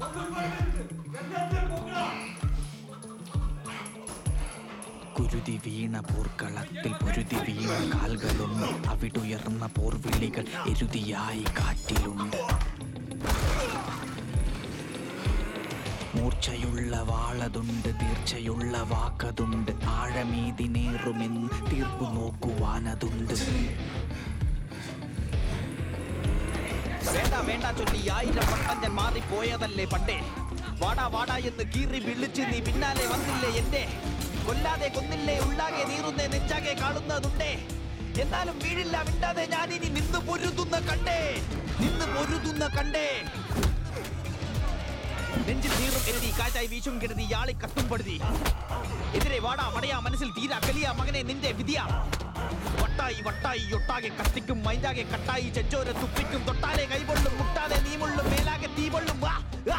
കുരുതി വീണ പോർക്കളത്തിൽ പൊരുതി വീണ കാൽകളുണ്ട് അവിടുയർന്ന പോർവിളികൾ എരുതിയായി കാറ്റിലുണ്ട് മൂർച്ചയുള്ള വാളതുണ്ട് തീർച്ചയുള്ള വാക്കതുണ്ട് ആഴമീതിനേറുമെന്ന് തീർപ്പു നോക്കുവാനതുണ്ട് വേണ്ട വേണ്ട ചൊല്ലി ആയിരം വട്ടം ഞാൻ മാറിപ്പോയതല്ലേ പണ്ടേ വാടാ വാടാ എന്ന് കീറി വിളിച്ച് നീ പിന്നാലെ വന്നില്ലേ എന്റെ കൊല്ലാതെ കൊന്നില്ലേ ഉള്ളാകെ നീറുന്നേ നെഞ്ചാകെ കാണുന്നതുണ്ടേ എന്നാലും വീഴില്ല വിണ്ടാതെ ഞാൻ ഇനി നിന്ന് പൊരുതുന്ന കണ്ടേ നിന്ന് പൊരുതുന്ന കണ്ടേ നെഞ്ചിൽ നീറും എരുതി കാറ്റായി വീശും കരുതി യാളി കത്തും പടുതി എതിരെ വാടാ വടയാ മനസ്സിൽ തീരാ കലിയ മകനെ നിന്റെ വിധിയാ വട്ടായി വട്ടായി ഒട്ടാകെ കത്തിക്കും മൈൻഡാകെ കട്ടായി ചെച്ചോര തുപ്പിക്കും തൊട്ടാലെ കൈപൊള്ളും മുട്ടാതെ നീമുള്ളും മേലാകെ തീപൊള്ളും വാ ആ.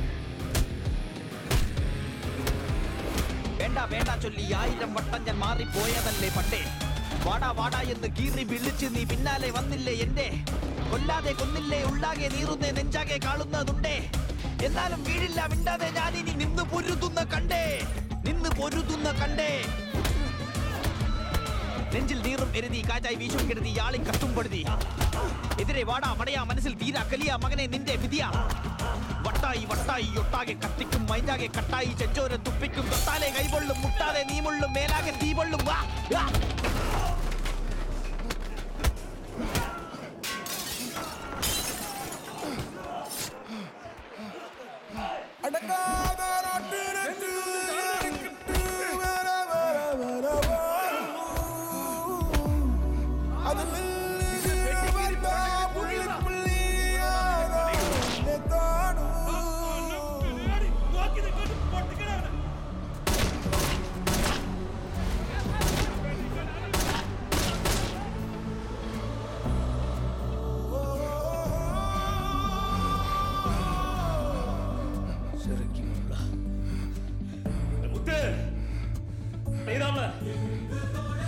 വേണ്ട വേണ്ട ചൊല്ലി ആയിരം വട്ടം ഞാൻ മാറിപ്പോയതല്ലേ പണ്ടേ വാടാ വാടാ എന്ന് കീറി വിളിച്ച് നീ പിന്നാലെ വന്നില്ലേ എന്റെ കൊല്ലാതെ കൊന്നില്ലേ ഉള്ളാകെ നീറുന്നേ നെഞ്ചാകെ കാണുന്നതുണ്ടേ എന്നാലും വീഴില്ല മിണ്ടാതെ ഞാൻ ഇനി നിന്ന് പൊരുതുന്ന കണ്ടേ നിന്ന് പൊരുതുന്ന കണ്ടേ നെഞ്ചിൽ നീറും എരുതി കാറ്റായി വീശും കരുതി യാളി കത്തും പടുതി എതിരെ വാടാ വടയാ മനസ്സിൽ തീരാ കലിയ മകനെ നിന്റെ വിധിയാ വട്ടായി വട്ടായി ഒട്ടാകെ കത്തിക്കും മൈൻഡാകെ കട്ടായി ചെച്ചോര തുപ്പിക്കും തൊട്ടാലെ കൈപൊള്ളും മുട്ടാതെ നീമുള്ളും മേലാകെ തീപൊള്ളും വാ ആ. അടക്കാതെ നാട്ടിലിട്ട് ഇറക്കിട്ട് വര വര വര വരൂ. അതിൽ വന്ന പുള്ളി പുള്ളിയാകാൻ എന്നെ കാണൂ. முத்து நீதான்ல